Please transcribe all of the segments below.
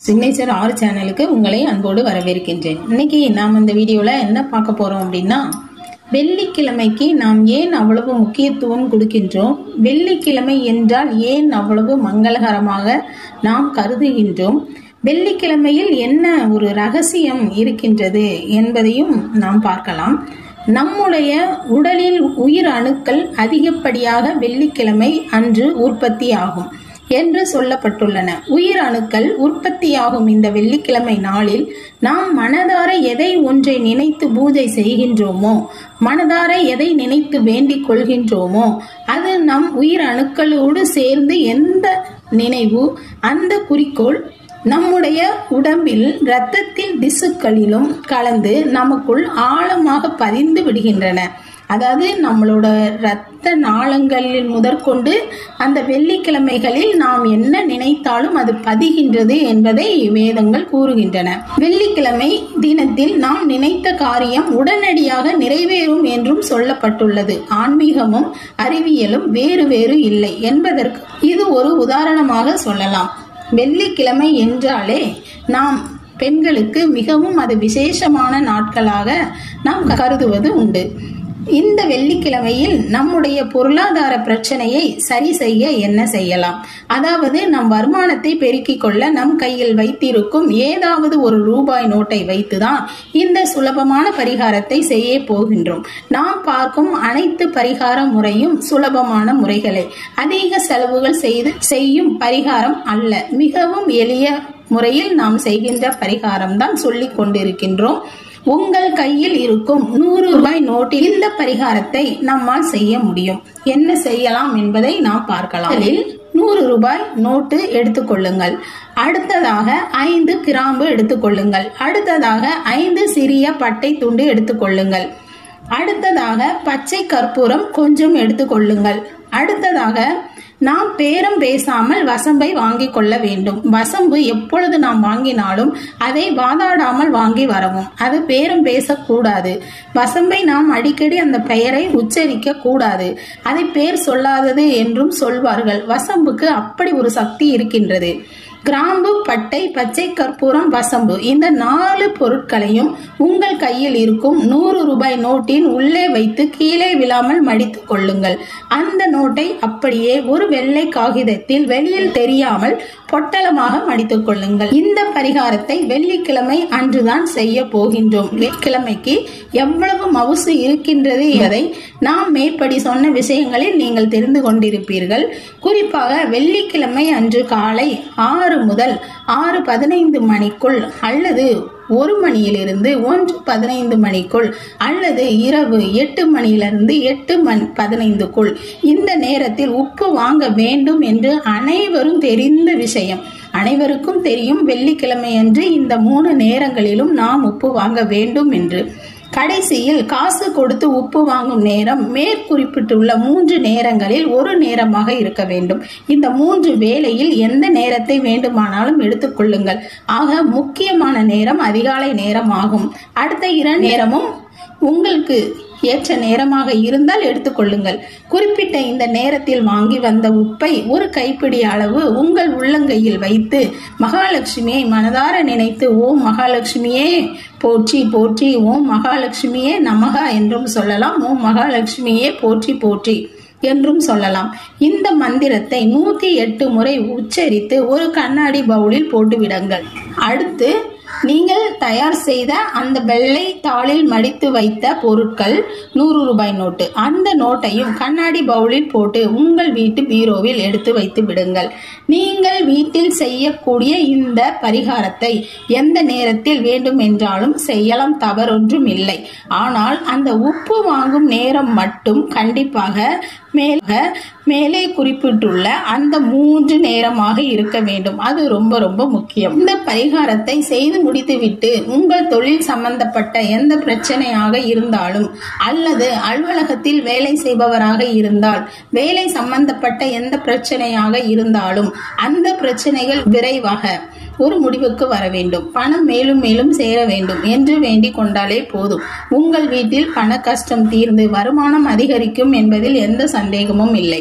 signature ஆறு சேனலுக்கு உங்களை அன்போடு வரவேற்கின்றேன் இன்னைக்கு நாம் இந்த வீடியோவில் என்ன பார்க்க போகிறோம் அப்படின்னா வெள்ளிக்கிழமைக்கு நாம் ஏன் அவ்வளவு முக்கியத்துவம் கொடுக்கின்றோம் வெள்ளிக்கிழமை என்றால் ஏன் அவ்வளவு மங்களகரமாக நாம் கருதுகின்றோம் வெள்ளிக்கிழமையில் என்ன ஒரு ரகசியம் இருக்கின்றது என்பதையும் நாம் பார்க்கலாம் நம்முடைய உடலில் உயிர் அணுக்கள் அதிகப்படியாக வெள்ளிக்கிழமை அன்று உற்பத்தி ஆகும் என்று சொல்லப்பட்டுள்ளன உயிர் அணுக்கள் உற்பத்தியாகும் இந்த வெள்ளிக்கிழமை நாளில் நாம் மனதார எதை ஒன்றை நினைத்து பூஜை செய்கின்றோமோ மனதார எதை நினைத்து வேண்டிக் கொள்கின்றோமோ அது நம் உயிர் அணுக்களோடு சேர்ந்து எந்த நினைவு அந்த குறிக்கோள் நம்முடைய உடம்பில் இரத்தத்தின் திசுக்களிலும் கலந்து நமக்குள் ஆழமாக பதிந்து விடுகின்றன அதாவது நம்மளோட இரத்த நாளங்களில் முதற்கொண்டு அந்த வெள்ளிக்கிழமைகளில் நாம் என்ன நினைத்தாலும் அது பதிகின்றது என்பதை வேதங்கள் கூறுகின்றன வெள்ளிக்கிழமை தினத்தில் நாம் நினைத்த காரியம் உடனடியாக நிறைவேறும் என்றும் சொல்லப்பட்டுள்ளது ஆன்மீகமும் அறிவியலும் வேறு வேறு இல்லை என்பதற்கு இது ஒரு உதாரணமாக சொல்லலாம் வெள்ளிக்கிழமை என்றாலே நாம் பெண்களுக்கு மிகவும் அது விசேஷமான நாட்களாக நாம் கருதுவது உண்டு இந்த வெள்ளிக்கிழமையில் நம்முடைய பொருளாதார பிரச்சனையை சரி செய்ய என்ன செய்யலாம் அதாவது நம் வருமானத்தை பெருக்கிக் கொள்ள நம் கையில் வைத்திருக்கும் ஏதாவது ஒரு ரூபாய் நோட்டை வைத்துதான் இந்த சுலபமான பரிகாரத்தை செய்ய போகின்றோம் நாம் பார்க்கும் அனைத்து பரிகார முறையும் சுலபமான முறைகளே அதிக செலவுகள் செய்து செய்யும் பரிகாரம் அல்ல மிகவும் எளிய முறையில் நாம் செய்கின்ற பரிகாரம் தான் சொல்லிக் கொண்டிருக்கின்றோம் உங்கள் கையில் இருக்கும் நூறு ரூபாய் நோட்டில் இந்த பரிகாரத்தை நம்மால் செய்ய முடியும் என்ன செய்யலாம் என்பதை நாம் பார்க்கலாம் அதில் நூறு ரூபாய் நோட்டு எடுத்துக்கொள்ளுங்கள் அடுத்ததாக ஐந்து கிராம்பு எடுத்துக்கொள்ளுங்கள் அடுத்ததாக ஐந்து சிறிய பட்டை துண்டு எடுத்துக்கொள்ளுங்கள் அடுத்ததாக பச்சை கற்பூரம் கொஞ்சம் எடுத்துக்கொள்ளுங்கள் அடுத்ததாக நாம் பேரம் பேசாமல் வசம்பை வாங்கிக் கொள்ள வேண்டும் வசம்பு எப்பொழுது நாம் வாங்கினாலும் அதை வாதாடாமல் வாங்கி வரவும் அது பேரம் பேசக்கூடாது வசம்பை நாம் அடிக்கடி அந்த பெயரை உச்சரிக்க கூடாது அதை பேர் சொல்லாதது என்றும் சொல்வார்கள் வசம்புக்கு அப்படி ஒரு சக்தி இருக்கின்றது கிராம்பு பட்டை பச்சை கற்பூரம் வசம்பு இந்த நாலு பொருட்களையும் உங்கள் கையில் இருக்கும் நூறு ரூபாய் நோட்டின் உள்ளே வைத்து கீழே விழாமல் மடித்துக் கொள்ளுங்கள் அந்த நோட்டை அப்படியே ஒரு வெள்ளை காகிதத்தில் வெளியில் தெரியாமல் பொட்டலமாக மடித்துக் கொள்ளுங்கள் இந்த பரிகாரத்தை வெள்ளிக்கிழமை அன்றுதான் செய்ய போகின்றோம் வெள்ளிக்கிழமைக்கு எவ்வளவு மவுசு இருக்கின்றது என்பதை நாம் மேற்படி சொன்ன விஷயங்களில் நீங்கள் தெரிந்து கொண்டிருப்பீர்கள் குறிப்பாக வெள்ளிக்கிழமை அன்று காலை ஆறு முதல் ஆறு பதினைந்து மணிக்குள் அல்லது ஒரு மணியிலிருந்து ஒன்று பதினைந்து மணிக்குள் அல்லது இரவு எட்டு மணியிலிருந்து எட்டு மணி பதினைந்துக்குள் இந்த நேரத்தில் உப்பு வாங்க வேண்டும் என்று அனைவரும் தெரிந்த விஷயம் அனைவருக்கும் தெரியும் வெள்ளிக்கிழமை அன்று இந்த மூணு நேரங்களிலும் நாம் உப்பு வாங்க வேண்டும் என்று கடைசியில் காசு கொடுத்து உப்பு வாங்கும் நேரம் மேற்குறிப்பிட்டுள்ள மூன்று நேரங்களில் ஒரு நேரமாக இருக்க வேண்டும் இந்த மூன்று வேளையில் எந்த நேரத்தை வேண்டுமானாலும் எடுத்துக்கொள்ளுங்கள் ஆக முக்கியமான நேரம் அதிகாலை நேரம் ஆகும் அடுத்த இரண்டு நேரமும் உங்களுக்கு ஏற்ற நேரமாக இருந்தால் எடுத்துக்கொள்ளுங்கள் குறிப்பிட்ட இந்த நேரத்தில் வாங்கி வந்த உப்பை ஒரு கைப்பிடி அளவு உங்கள் உள்ளங்கையில் வைத்து மகாலட்சுமியை மனதார நினைத்து ஓம் மகாலட்சுமியே போற்றி போற்றி ஓம் மகாலட்சுமியே நமகா என்றும் சொல்லலாம் ஓம் மகாலட்சுமியே போற்றி போற்றி என்றும் சொல்லலாம் இந்த மந்திரத்தை நூத்தி எட்டு முறை உச்சரித்து ஒரு கண்ணாடி பவுலில் போட்டுவிடுங்கள் அடுத்து நீங்கள் தயார் செய்த அந்த வெள்ளை தாளில் மடித்து வைத்த பொருட்கள் நூறு ரூபாய் நோட்டு அந்த நோட்டையும் கண்ணாடி பவுலில் போட்டு உங்கள் வீட்டு பீரோவில் எடுத்து வைத்து விடுங்கள் நீங்கள் வீட்டில் செய்யக்கூடிய இந்த பரிகாரத்தை எந்த நேரத்தில் வேண்டும் என்றாலும் செய்யலாம் தவறொன்றும் இல்லை ஆனால் அந்த உப்பு வாங்கும் நேரம் மட்டும் கண்டிப்பாக மேல மேலே குறிப்பிட்டுள்ள அந்த மூன்று நேரமாக இருக்க வேண்டும் அது ரொம்ப ரொம்ப முக்கியம் இந்த பரிகாரத்தை செய்து முடித்துவிட்டு உங்கள் தொழில் சம்பந்தப்பட்ட எந்த பிரச்சனையாக இருந்தாலும் அல்லது அலுவலகத்தில் வேலை செய்பவராக இருந்தால் வேலை சம்பந்தப்பட்ட எந்த பிரச்சனையாக இருந்தாலும் அந்த பிரச்சனைகள் விரைவாக ஒரு முடிவுக்கு வர வேண்டும் பணம் மேலும் மேலும் சேர வேண்டும் என்று வேண்டிக் கொண்டாலே போதும் உங்கள் வீட்டில் பண கஷ்டம் தீர்ந்து வருமானம் அதிகரிக்கும் என்பதில் எந்த சந்தேகமும் இல்லை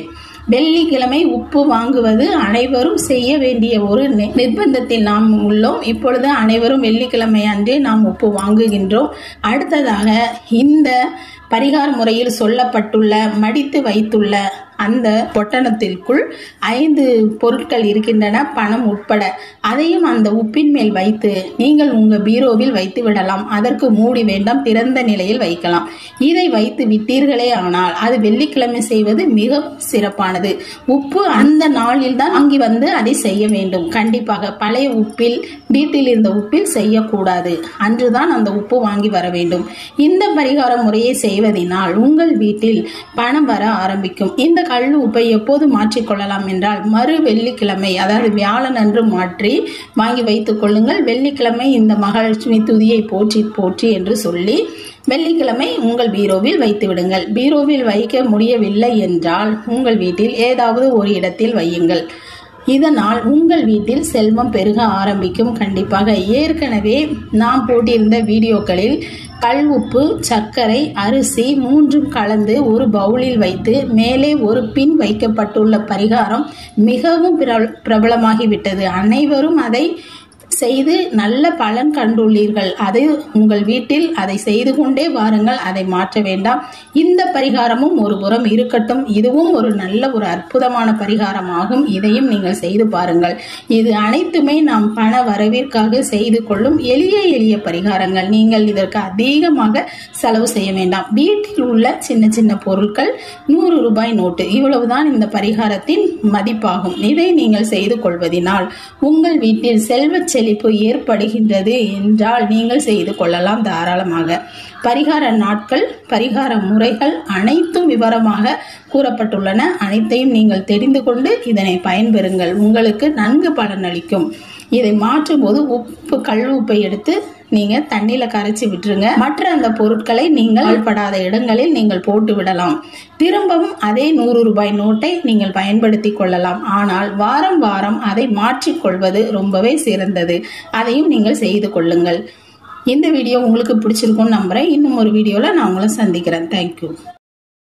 வெள்ளிக்கிழமை உப்பு வாங்குவது அனைவரும் செய்ய வேண்டிய ஒரு நி- நிர்பந்தத்தில் நாம் உள்ளோம் இப்பொழுது அனைவரும் வெள்ளிக்கிழமை அன்றே நாம் உப்பு வாங்குகின்றோம் அடுத்ததாக இந்த பரிகார முறையில் சொல்லப்பட்டுள்ள மடித்து வைத்துள்ள அந்த பொட்டணத்திற்குள் ஐந்து பொருட்கள் இருக்கின்றன பணம் உட்பட அதையும் அந்த உப்பின் மேல் வைத்து நீங்கள் உங்கள் பீரோவில் வைத்து விடலாம் அதற்கு மூடி வேண்டாம் திறந்த நிலையில் வைக்கலாம் இதை வைத்து விட்டீர்களே ஆனால் அது வெள்ளிக்கிழமை செய்வது மிக சிறப்பானது உப்பு அந்த நாளில் தான் வாங்கி வந்து அதை செய்ய வேண்டும் கண்டிப்பாக பழைய உப்பில் வீட்டில் இருந்த உப்பில் செய்யக்கூடாது அன்றுதான் அந்த உப்பு வாங்கி வர வேண்டும் இந்த பரிகார முறையை செய்வதனால் உங்கள் வீட்டில் பணம் வர ஆரம்பிக்கும் இந்த கல் உப்பை எப்போது மாற்றிக்கொள்ளலாம் என்றால் மறு வெள்ளிக்கிழமை அதாவது வியாழன் அன்று மாற்றி வாங்கி வைத்துக் கொள்ளுங்கள் வெள்ளிக்கிழமை இந்த மகாலட்சுமி துதியை போற்றி போற்றி என்று சொல்லி வெள்ளிக்கிழமை உங்கள் பீரோவில் வைத்து விடுங்கள் பீரோவில் வைக்க முடியவில்லை என்றால் உங்கள் வீட்டில் ஏதாவது ஒரு இடத்தில் வையுங்கள் இதனால் உங்கள் வீட்டில் செல்வம் பெருக ஆரம்பிக்கும் கண்டிப்பாக ஏற்கனவே நாம் போட்டிருந்த வீடியோக்களில் கல் உப்பு சர்க்கரை அரிசி மூன்றும் கலந்து ஒரு பவுலில் வைத்து மேலே ஒரு பின் வைக்கப்பட்டுள்ள பரிகாரம் மிகவும் பிரபல- பிரபலமாகிவிட்டது அனைவரும் அதை செய்து நல்ல பலன் கண்டுள்ளீர்கள் அது உங்கள் வீட்டில் அதை செய்து கொண்டே வாருங்கள் அதை மாற்ற வேண்டாம் இந்த பரிகாரமும் ஒரு புறம் இருக்கட்டும் இதுவும் ஒரு நல்ல ஒரு அற்புதமான பரிகாரம் ஆகும் இதையும் நீங்கள் செய்து பாருங்கள் இது அனைத்துமே நாம் பண வரவிற்காக செய்து கொள்ளும் எளிய எளிய பரிகாரங்கள் நீங்கள் இதற்கு அதிகமாக செலவு செய்ய வேண்டாம் வீட்டில் உள்ள சின்ன சின்ன பொருட்கள் நூறு ரூபாய் நோட்டு இவ்வளவுதான் இந்த பரிகாரத்தின் மதிப்பாகும் இதை நீங்கள் செய்து கொள்வதினால் உங்கள் வீட்டில் செல்வச் செழிப்பு ஏற்படுகின்றது என்றால் நீங்கள் செய்து கொள்ளலாம் தாராளமாக பரிகார நாட்கள் பரிகார முறைகள் அனைத்தும் விவரமாக கூறப்பட்டுள்ளன அனைத்தையும் நீங்கள் தெரிந்து கொண்டு இதனை பயன்பெறுங்கள் உங்களுக்கு நன்கு பலனளிக்கும் இதை மாற்றும் போது உப்பு கல் உப்பை எடுத்து நீங்க தண்ணியில கரைச்சி விட்டுருங்க மற்ற அந்த பொருட்களை நீங்கள் படாத இடங்களில் நீங்கள் போட்டு விடலாம் திரும்பவும் அதே நூறு ரூபாய் நோட்டை நீங்கள் பயன்படுத்தி கொள்ளலாம் ஆனால் வாரம் வாரம் அதை மாற்றிக்கொள்வது ரொம்பவே சிறந்தது அதையும் நீங்கள் செய்து கொள்ளுங்கள் இந்த வீடியோ உங்களுக்கு பிடிச்சிருக்கும்னு நம்புறேன் இன்னும் ஒரு வீடியோல நான் உங்களை சந்திக்கிறேன் தேங்க்யூ